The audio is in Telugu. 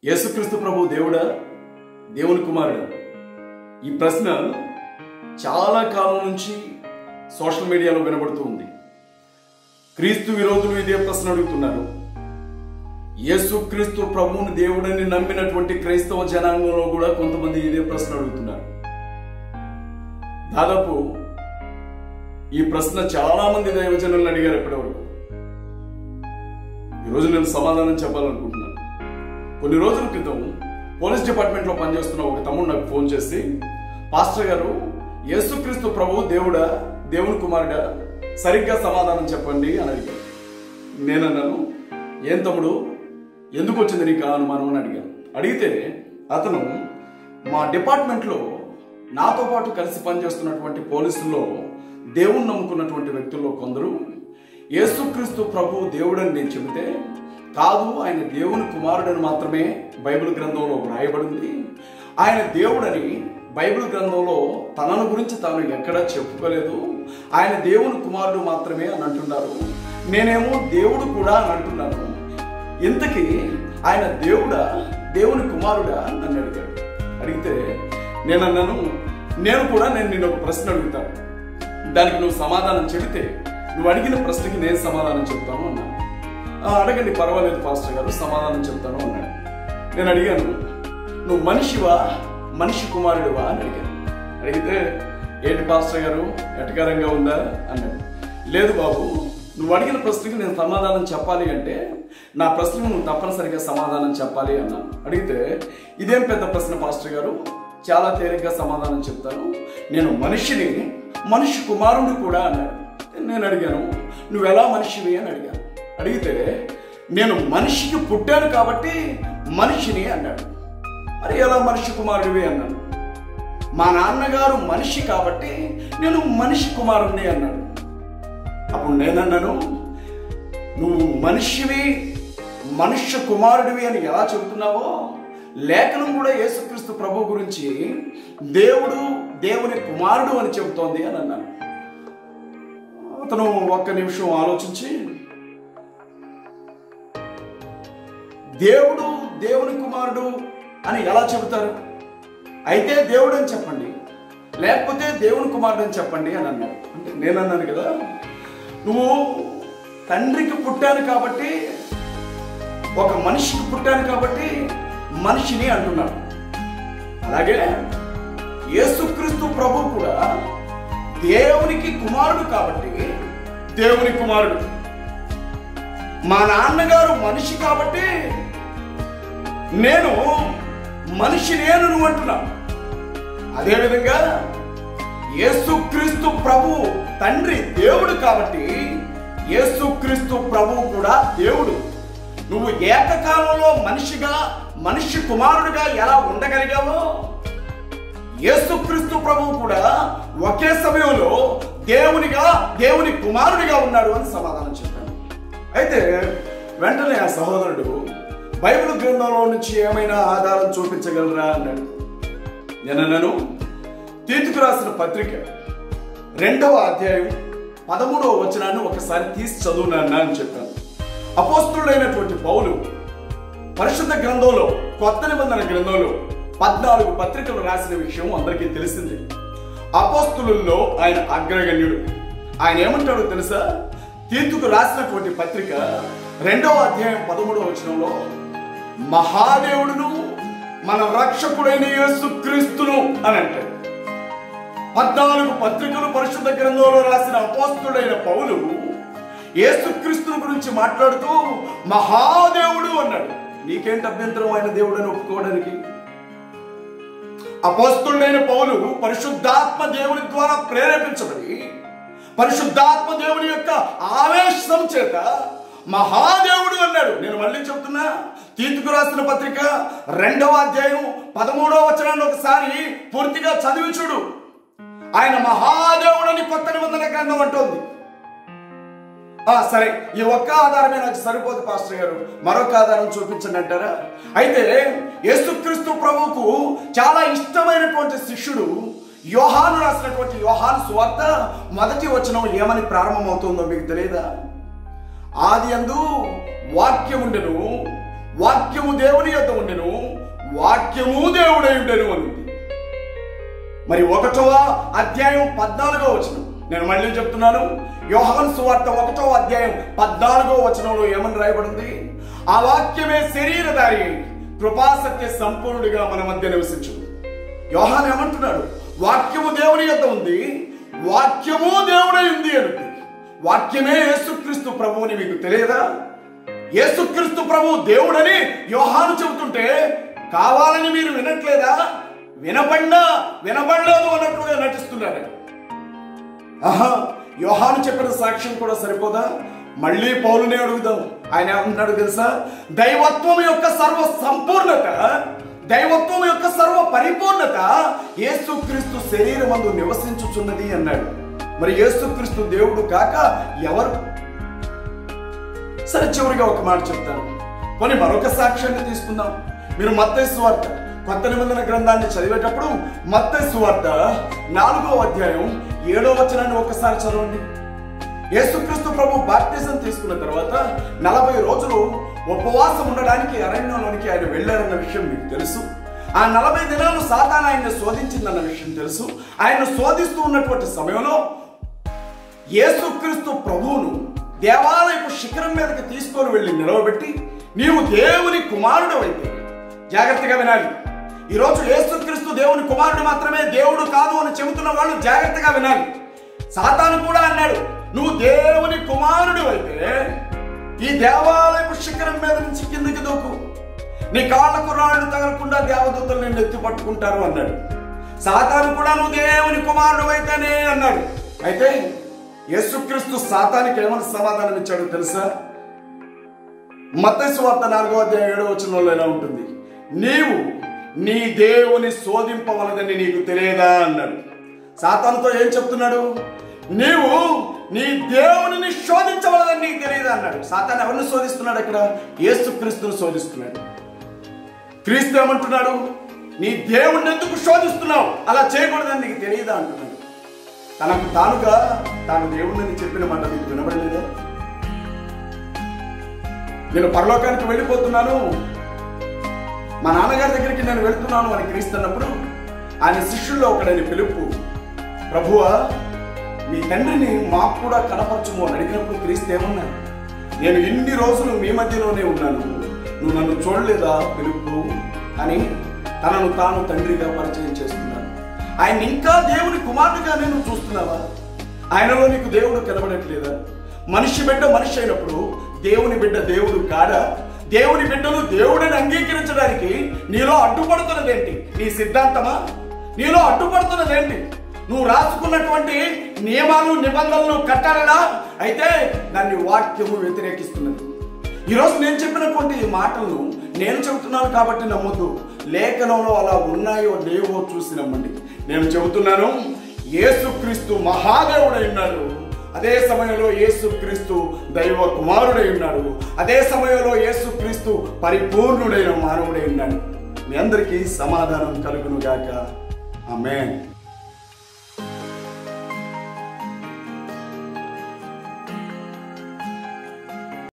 యేసుక్రీస్తు ప్రభు దేవుడా దేవుని కుమారుడా ఈ ప్రశ్న చాలా కాలం నుంచి సోషల్ మీడియాలో వినబడుతూ ఉంది క్రీస్తు విరోధులు ఇదే ప్రశ్న అడుగుతున్నారు యేసుక్రీస్తు ప్రభువుని దేవుడని నమ్మినటువంటి క్రైస్తవ జనాంగంలో కూడా కొంతమంది ఇదే ప్రశ్న అడుగుతున్నారు దాదాపు ఈ ప్రశ్న చాలా మంది దైవజనులను అడిగారు ఇప్పటివరకు ఈరోజు నేను సమాధానం చెప్పాలనుకుంటున్నాను కొన్ని రోజుల క్రితం పోలీస్ డిపార్ట్మెంట్లో పనిచేస్తున్న ఒక తమ్ముడు నాకు ఫోన్ చేసి పాస్టర్ గారు యేసుక్రీస్తు ప్రభు దేవుడా దేవుని కుమారుడా సరిగ్గా సమాధానం చెప్పండి అని అడిగాను నేనన్నాను ఏం తమ్ముడు ఎందుకు వచ్చింది నీకు ఆ అనుమానం అని అడిగాను అడిగితే అతను మా డిపార్ట్మెంట్లో నాతో పాటు కలిసి పనిచేస్తున్నటువంటి పోలీసుల్లో దేవుణ్ణి నమ్ముకున్నటువంటి వ్యక్తుల్లో కొందరు యేసుక్రీస్తు ప్రభు దేవుడని నేను చెబితే కాదు ఆయన దేవుని కుమారుడని మాత్రమే బైబిల్ గ్రంథంలో వ్రాయబడింది ఆయన దేవుడని బైబిల్ గ్రంథంలో తనను గురించి తాను ఎక్కడా చెప్పుకోలేదు ఆయన దేవుని కుమారుడు మాత్రమే అని అంటున్నారు నేనేమో దేవుడు కూడా అని అంటున్నాను ఇంతకీ ఆయన దేవుడా దేవుని కుమారుడా అని నన్ను అడిగాడు అడిగితే నేను అన్నాను నేను కూడా నేను నేను ఒక ప్రశ్న అడుగుతాను దానికి నువ్వు సమాధానం చెబితే నువ్వు అడిగిన ప్రశ్నకి నేను సమాధానం చెప్తాను అన్నాను "ఆ, అడగండి పర్వాలేదు పాస్టర్ గారు సమాధానం చెప్తాను అన్నాడు నేను అడిగాను నువ్వు మనిషివా మనిషి కుమారుడివా అని అడిగాను అడిగితే ఏంటి పాస్టర్ గారు ఎటకారంగా ఉందా అన్నాడు లేదు బాబు నువ్వు అడిగిన ప్రశ్నకి నేను సమాధానం చెప్పాలి అంటే నా ప్రశ్నకు నువ్వు తప్పనిసరిగా సమాధానం చెప్పాలి అన్నాను అడిగితే ఇదేం పెద్ద ప్రశ్న పాస్టర్ గారు చాలా తేలిగ్గా సమాధానం చెప్తాను నేను మనిషిని మనిషి కుమారుడు కూడా అన్నాడు నేను అడిగాను నువ్వు ఎలా మనిషివి అని అడిగాను అడిగితే నేను మనిషికి పుట్టాను కాబట్టి మనిషిని అన్నాడు మరి ఎలా మనిషి కుమారుడివి అన్నాను మా నాన్నగారు మనిషి కాబట్టి నేను మనిషి కుమారుడిని అన్నాడు అప్పుడు నేనన్నాను నువ్వు మనిషివి మనుష్య కుమారుడివి అని ఎలా చెబుతున్నావో లేఖనం కూడా యేసుక్రీస్తు ప్రభు గురించి దేవుడు దేవుని కుమారుడు అని చెబుతోంది అని అన్నాను అతను ఒక్క నిమిషం ఆలోచించి దేవుడు దేవుని కుమారుడు అని ఎలా చెబుతారు అయితే దేవుడు అని చెప్పండి లేకపోతే దేవుని కుమారుడు అని చెప్పండి అని అన్నాడు అంటే నేను అన్నాను కదా నువ్వు తండ్రికి పుట్టాను కాబట్టి ఒక మనిషికి పుట్టాను కాబట్టి మనిషిని అంటున్నాడు అలాగే యేసుక్రీస్తు ప్రభు కూడా దేవునికి కుమారుడు కాబట్టి దేవుని కుమారుడు మా నాన్నగారు మనిషి కాబట్టి నేను మనిషి నేను నువ్వు అంటున్నాను అదేవిధంగా యేసుక్రీస్తు ప్రభు తండ్రి దేవుడు కాబట్టి యేసుక్రీస్తు ప్రభు కూడా దేవుడు నువ్వు ఏకకాలంలో మనిషిగా మనిషి కుమారుడిగా ఎలా ఉండగలిగావో యేసుక్రీస్తు ప్రభువు కూడా ఒకే సమయంలో దేవునిగా దేవుని కుమారుడిగా ఉన్నాడు అని సమాధానం చెప్పాను అయితే వెంటనే ఆ సహోదరుడు బైబిల్ గ్రంథంలో నుంచి ఏమైనా ఆధారం చూపించగలరా అన్నాడు నేను తీతుకు రాసిన పత్రిక రెండవ అధ్యాయం పదమూడవ వచనాన్ని ఒకసారి తీసి చదువు నాన్న అని చెప్పాను అపోస్తుడైనటువంటి పౌలు పరిశుద్ధ గ్రంథంలో కొత్త నిబంధన గ్రంథంలో పద్నాలుగు పత్రికలు రాసిన విషయం అందరికీ తెలిసింది అపోస్తులలో ఆయన అగ్రగణ్యుడు ఆయన ఏమంటాడో తెలుసా తీర్చుకు రాసినటువంటి పత్రిక రెండవ అధ్యాయం పదమూడవ వచనంలో మహాదేవుడును మన రక్షకుడైన యేసు క్రీస్తును అని అంటాడు పద్నాలుగు పత్రికలు పరిశుద్ధ గ్రంథంలో రాసిన అపోస్తుడైన పౌలు యేసుక్రీస్తుని గురించి మాట్లాడుతూ మహాదేవుడు అన్నాడు నీకేంటి అభ్యంతరం ఆయన దేవుడు అని ఒప్పుకోవడానికి అపోస్తుడైన పౌలు పరిశుద్ధాత్మ దేవుని ద్వారా ప్రేరేపించబడి పరిశుద్ధాత్మ దేవుని యొక్క ఆవేశం చేత మహాదేవుడు అన్నాడు నేను మళ్ళీ చెప్తున్నా తీర్చుకు రాసిన పత్రిక రెండవ అధ్యాయం పదమూడవ వచనాన్ని ఒకసారి పూర్తిగా చదివి చూడు ఆయన మహాదేవుడని కొత్త నిబంధన గ్రంథం అంటోంది ఆ, సరే ఈ ఒక్క ఆధారమే నాకు సరిపోదు పాస్టర్ గారు మరొక ఆధారం చూపించండి అంటారా అయితే యేసుక్రీస్తు ప్రభువుకు చాలా ఇష్టమైనటువంటి శిష్యుడు యోహాను రాసినటువంటి యోహాను సువార్త మొదటి వచనం ఏమని ప్రారంభమవుతుందో మీకు తెలియదా ఆది అందు వాక్యం ఉండెను వాక్యము దేవుని యొద్ద ఉండెను వాక్యము దేవుడై ఉండెను అని ఉంది. మరి ఒకటవ అధ్యాయం పద్నాలుగో వచనం నేను మళ్ళీ చెప్తున్నాను యోహాను సువార్త ఒకటవ అధ్యాయం పద్నాలుగో వచనంలో ఏమని రాయబడింది ఆ వాక్యమే శరీరధారి అయి కృపాసత్య సంపూర్ణుడిగా మన మధ్య నివసించు యోహాన్ ఏమంటున్నాడు వాక్యము దేవుని యొద్ద ఉంది వాక్యము దేవుడై ఉంది అంటుంది వాక్యమే యేసుక్రీస్తు ప్రభువుని మీకు తెలియదా యేసుక్రీస్తు ప్రభు దేవుడని యోహాను చెబుతుంటే కావాలని మీరు వినట్లేదా వినపడినా వినపడలేదు అన్నట్లుగా నటిస్తున్నారు ఆహా యోహాను చెప్పిన సాక్ష్యం కూడా సరిపోదా మళ్ళీ పౌలునే అడుగుదాం ఆయన ఏమంటున్నాడు తెలుసా దైవత్వం యొక్క సర్వ సంపూర్ణత దైవత్వం యొక్క సర్వ పరిపూర్ణత యేసుక్రీస్తు శరీరమందు నివసించుచున్నది అన్నాడు మరి యేసుక్రీస్తు దేవుడు కాక ఎవరు సరే చివరిగా ఒక మాట చెప్తాను పోనీ మరొక సాక్ష్యాన్ని తీసుకుందాం మీరు మత్తయి సువార్త కొత్త నిబంధన గ్రంథాన్ని చదివేటప్పుడు మత్తయి సువార్త నాలుగో అధ్యాయం ఏడో వచనాన్ని ఒకసారి చదవండి యేసుక్రీస్తు ప్రభు బాప్తిజం తీసుకున్న తర్వాత నలభై రోజులు ఉపవాసం ఉండడానికి అరణ్యంలోనికి ఆయన వెళ్ళారన్న విషయం మీకు తెలుసు ఆ నలభై దినాలు సాతాన్ ఆయన్ని శోధించిందన్న విషయం తెలుసు ఆయన శోధిస్తూ ఉన్నటువంటి సమయంలో యేసుక్రీస్తు ప్రభువును దేవాలయపు శిఖరం మీదకి తీసుకొని వెళ్ళి నిలవబెట్టి నీవు దేవుని కుమారుడు అయితే జాగ్రత్తగా వినాలి ఈరోజు యేసుక్రీస్తు దేవుని కుమారుడు మాత్రమే దేవుడు కాదు అని చెబుతున్న వాళ్ళు జాగ్రత్తగా వినాలి సాతాను కూడా అన్నాడు నువ్వు దేవుని కుమారుడు అయితే ఈ దేవాలయపు శిఖరం మీద నుంచి కిందకి దూకు నీ కాళ్ళకు రాళ్ళు తగలకుండా దేవదూతలు నిన్ను ఎత్తి పట్టుకుంటారు అన్నాడు సాతాను కూడా నువ్వు దేవుని కుమారుడు అయితేనే అన్నాడు అయితే యేసుక్రీస్తు సాతానికి ఏమని సమాధానం ఇచ్చాడో తెలుసా మత్తయి వార్త నాలుగో అధ్యాయం ఏడో వచనంలో ఎలా ఉంటుంది నీవు నీ దేవుని శోధింపవలదని నీకు తెలియదా అన్నాడు సాతానుతో ఏం చెప్తున్నాడు నీవు నీ దేవునిని శోధించవలదని నీకు తెలియదా అన్నాడు సాతాను ఎవరిని శోధిస్తున్నాడు ఇక్కడ యేసుక్రీస్తుని శోధిస్తున్నాడు క్రీస్తు ఏమంటున్నాడు నీ దేవుణ్ణి ఎందుకు శోధిస్తున్నావు అలా చేయకూడదని నీకు తెలియదా అంటున్నాడు తనకు తానుగా తాను దేవుణ్ణి చెప్పిన మాట నీకు వినబడలేదా నేను పరలోకానికి వెళ్ళిపోతున్నాను మా నాన్నగారి దగ్గరికి నేను వెళ్తున్నాను అని క్రీస్తు అన్నప్పుడు ఆయన శిష్యుల్లో ఒకడని పిలుపు ప్రభువా మీ తండ్రిని మాకు కూడా కనపరచుము అని అడిగినప్పుడు క్రీస్తు ఏమన్నాడు నేను ఇన్ని రోజులు మీ మధ్యలోనే ఉన్నాను నువ్వు నన్ను చూడలేదా పిలుపు అని తనను తాను తండ్రిగా పరిచయం చేస్తున్నాను ఆయన ఇంకా దేవుని కుమారుడిగా నేను చూస్తున్నావా ఆయనలో నీకు దేవుడు కనబడట్లేదా మనిషి బిడ్డ మనిషి అయినప్పుడు దేవుని బిడ్డ దేవుడు కాడా దేవుని బిడ్డను దేవుడిని అంగీకరించడానికి నీలో అడ్డుపడుతున్నదేంటి నీ సిద్ధాంతమా నీలో అడ్డుపడుతున్నదేంటి నువ్వు రాసుకున్నటువంటి నియమాలు నిబంధనలు కట్టాలనా అయితే దాన్ని వాక్యము వ్యతిరేకిస్తున్నది ఈరోజు నేను చెప్పినటువంటి ఈ మాటలను నేను చెబుతున్నాను కాబట్టి నమ్మొద్దు లేఖనంలో అలా ఉన్నాయో లేవో చూసి నమ్మండి నేను చెబుతున్నాను యేసుక్రీస్తు మహాదేవుడై ఉన్నాడు అదే సమయంలో యేసుక్రీస్తు దైవ కుమారుడై ఉన్నాడు అదే సమయంలో యేసుక్రీస్తు పరిపూర్ణుడైన మానవుడై ఉన్నాడు మీ అందరికీ సమాధానం కలుగును గాక ఆమెన్